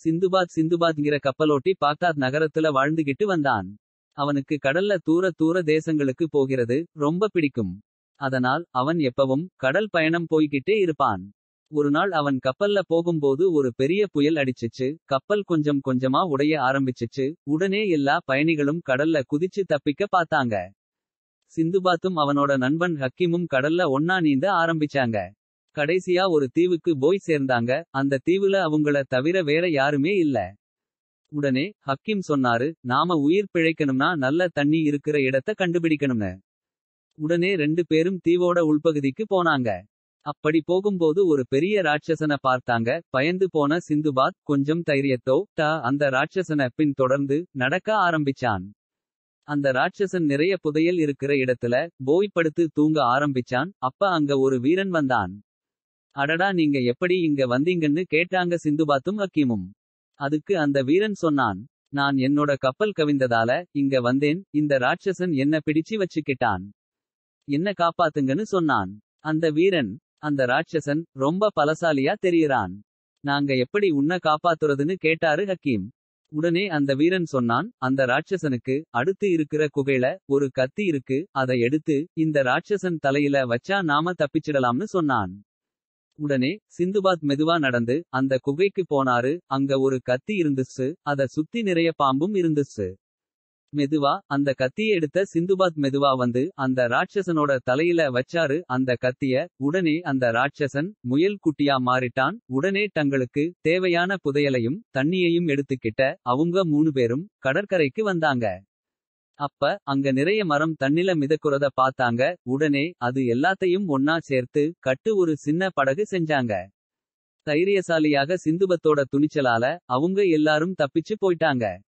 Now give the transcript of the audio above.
Sinbad சிந்துபாத்ங்கிற கப்பலோட்டி Baghdad நகரத்துல வாழ்ந்துகிட்டு வந்தான். அவனுக்கு கடல்ல தூர தூர தேசங்களுக்கு போகிறது ரொம்ப பிடிக்கும். அதனால் அவன் எப்பவும் கடல் பயணம் போய்கிட்டே இருப்பான். ஒருநாள் அவன் கப்பல்ல போகும்போது ஒரு பெரிய புயல் அடிச்சுச்சு. கப்பல் கொஞ்சம் கொஞ்சமா உடைய ஆரம்பிச்சுச்சு. உடனே எல்லா பயணிகளும் கடல்ல குதிச்சு தப்பிக்க பாத்தாங்க. சிந்துபாத்தும் அவனோட நண்பன் ஹக்கிமும் கடல்ல ஒன்னா நீந்த ஆரம்பிச்சாங்க. கடைசியா ஒரு தீவுக்கு போய் சேர்ந்தாங்க. அந்த தீவுல அவங்கள தவிர வேற யாருமே இல்ல. உடனே ஹக்கிம் சொன்னாரு நாம உயிர் பிழைக்கணும்னா நல்ல தண்ணி இருக்கிற இடத்த கண்டுபிடிக்கணும்னு. உடனே ரெண்டு பேரும் தீவோட உள்பகுதிக்கு போனாங்க. அப்படி போகும்போது ஒரு பெரிய ராட்சசன பார்த்தாங்க. பயந்து போன சிந்துபாத் கொஞ்சம் தைரியத்தோ ட அந்த ராட்சசன பின் தொடர்ந்து நடக்க ஆரம்பிச்சான். அந்த ராட்சசன் நிறைய புதையல் இருக்கிற இடத்துல போய் படுத்து தூங்க ஆரம்பிச்சான். அப்ப அங்க ஒரு வீரன் வந்தான். அடடா நீங்க எப்படி இங்க வந்தீங்கன்னு கேட்டாங்க சிந்துபாத்தும் ஹக்கீமும். அதுக்கு அந்த வீரன் சொன்னான். நான் என்னோட கப்பல் கவிந்ததால இங்க வந்தேன். இந்த ராட்சசன் என்ன பிடிச்சு வச்சுக்கிட்டான். என்ன காப்பாத்துங்கன்னு சொன்னான். அந்த வீரன் அந்த ராட்சசன் ரொம்ப பலசாலியா தெரியுறான். நாங்க எப்படி உன்ன காப்பாத்துறதுன்னு கேட்டாரு ஹக்கீம். உடனே அந்த வீரன் சொன்னான் அந்த ராட்சசனுக்கு அடுத்து இருக்கிற குகையில ஒரு கத்தி இருக்கு. அதை எடுத்து இந்த ராட்சசன் தலையில வச்சா நாம தப்பிச்சிடலாம்னு சொன்னான். உடனே சிந்துபாத் மெதுவா நடந்து அந்த குகைக்கு போனாரு. அங்க ஒரு கத்தி இருந்துச்சு அத சுத்தி நிறைய பாம்பும் இருந்துச்சு. மெதுவா அந்த கத்திய எடுத்த சிந்துபாத் மெதுவா வந்து அந்த ராட்சசனோட தலையில வச்சாரு அந்த கத்திய. உடனே அந்த ராட்சசன் முயல் குட்டியா மாறிட்டான். உடனே தங்களுக்கு தேவையான புதையலையும் தண்ணியையும் எடுத்துக்கிட்ட. அவுங்க மூணு பேரும் கடற்கரைக்கு வந்தாங்க. அப்ப அங்க நிறைய மரம் தண்ணில மிதக்குறத பாத்தாங்க. உடனே அது எல்லாத்தையும் ஒன்னா சேர்த்து கட்டு ஒரு சின்ன படகு செஞ்சாங்க. தைரியசாலியாக சிந்துபத்தோட துணிச்சலால அவுங்க எல்லாரும் தப்பிச்சு போயிட்டாங்க.